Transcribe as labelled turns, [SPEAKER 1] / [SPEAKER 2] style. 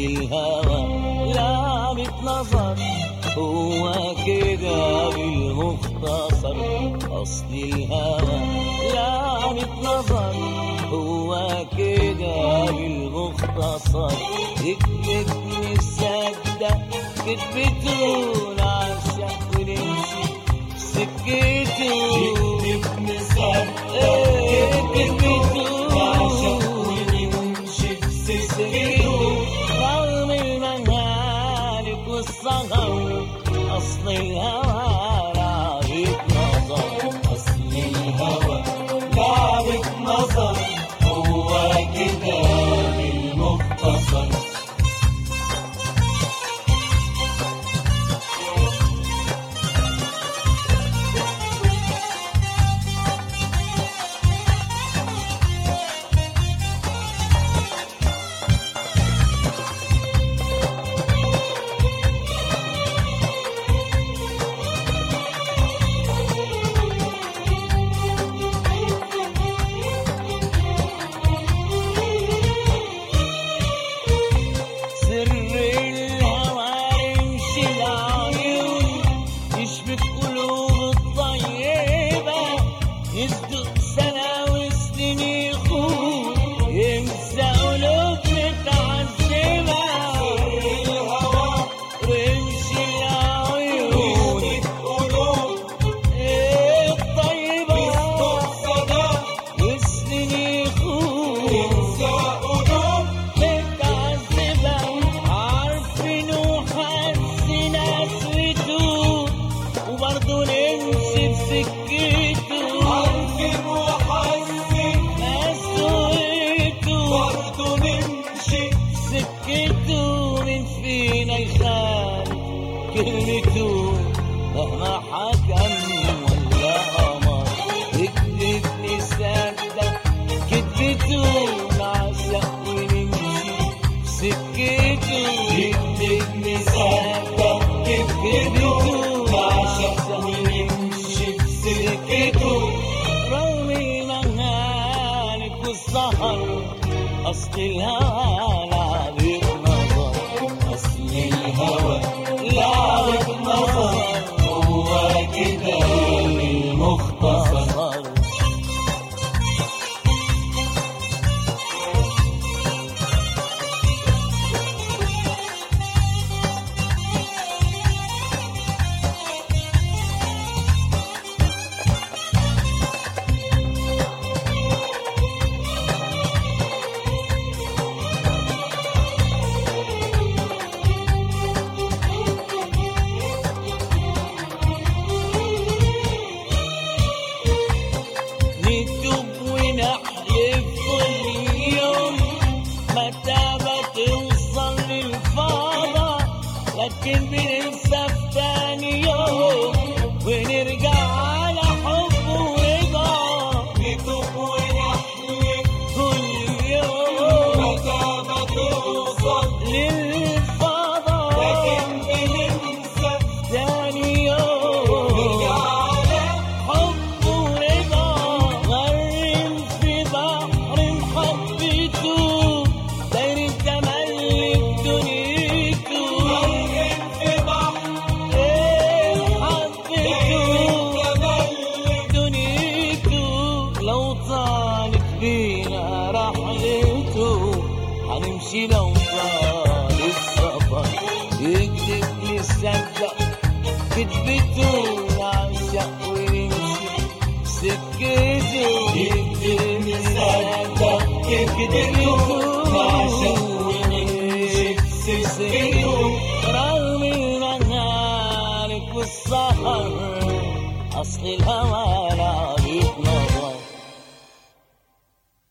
[SPEAKER 1] الهوى لعبة نظر هو كده بالمختصر أصل الهوى لعبة نظر هو كده بالمختصر اكتب نصدق كتبته نعشق ونمشي سكته
[SPEAKER 2] نكتب نصدق
[SPEAKER 1] كتبته
[SPEAKER 2] نعشق ونمشي في سكته
[SPEAKER 1] رغم المنهالك والسهر أصل الهوى لعبة نظر
[SPEAKER 2] أصل الهوى لعبة نظر هو كده بالمختصر
[SPEAKER 1] سر الهوى يمشي العيون يشبك قلوب الطيبة يصدق سنة وسنين يخون ينسى قلوب متعذبة
[SPEAKER 2] الهوى
[SPEAKER 1] رمش العيون
[SPEAKER 2] يشبك قلوب
[SPEAKER 1] الطيبة
[SPEAKER 2] صدى
[SPEAKER 1] وسنين يخون
[SPEAKER 2] ينسى قلوب
[SPEAKER 1] متعذبة عارفين وحاسين قسوته وبرضه نمشي بسكته
[SPEAKER 2] عارفين وحاسين
[SPEAKER 1] قسوته
[SPEAKER 2] برضه نمشي
[SPEAKER 1] سكته من فينا يخالف كلمته مهما حكم ولا أمر اكذب نصدق كذبته نعشق ونمشي سكته
[SPEAKER 2] نكتب نصدق كذبته نعشق ونمشي في سكته
[SPEAKER 1] رغم المهالك والسهر أصل الهوى لعبة نظر
[SPEAKER 2] أصل الهوى لعبة نظر هو كده بالمختصر
[SPEAKER 1] مختصر نكتب ونحلف كل يوم متى بتوصل للفضا لكن بننسى في تاني يوم ونرجع على حب ورضا
[SPEAKER 2] نتوب ونحلف
[SPEAKER 1] كل يوم
[SPEAKER 2] متى ما توصل
[SPEAKER 1] للفضا
[SPEAKER 2] لكن بننسى
[SPEAKER 1] تاني يوم
[SPEAKER 2] نرجع على
[SPEAKER 1] حب ورضا غرم في بحر محبته داير التملك دنيته
[SPEAKER 2] مرهم في بحر
[SPEAKER 1] ايه حبته
[SPEAKER 2] تملك
[SPEAKER 1] دنيته لو طالت بينا رحلته هنمشي لو طال السفر يكذب نصدق كذبته نعشق ونمشي سكته
[SPEAKER 2] يكذب نصدق كذبته نعشق ونمشي في سكته
[SPEAKER 1] رغم المنهالك والسهر أصل الهوى